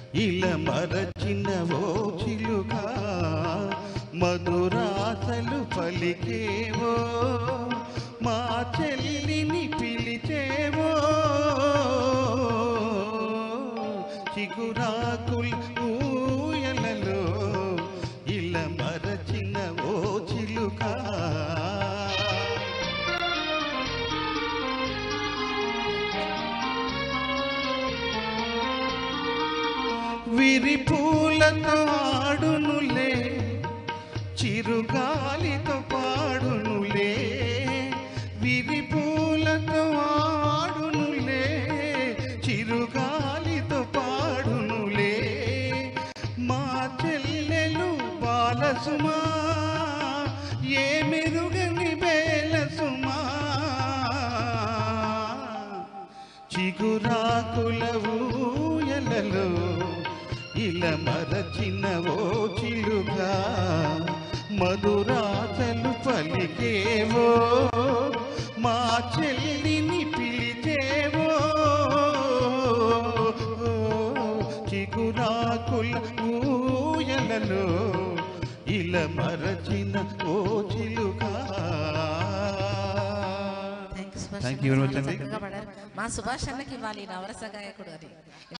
ఇలా మరచిన ఓ చిలుక మధురాసలు పలికేవో మా చెల్లిని పిలిచేవో చిగురాకుల్ ఊయలలో ఇలా మరచిన ఓ చిలుక విరి పూలతో ఆడునులే చిరుగాలితో పాడునులే విరి పూలతో ఆడునులే చిరుగాలితో పాడునులే మా చెల్లెలు బాలసుమా ఏ మెరుగని బేలసుమా చిగురాకుల ఊయలలో ఇలా మరచిన ఓ చిలుగా మధురాతలు పలికేవో మా చెల్లిని పిలిచేవో చిగురాకుల ఊయలలో ఇలా మరచిన ఓ చిలుగా thank you Thank you very much అండి. చక్కగా పాడారు మా సుభాష్ అన్నకి ఇవ్వాలి నవరస గాయకుడు అని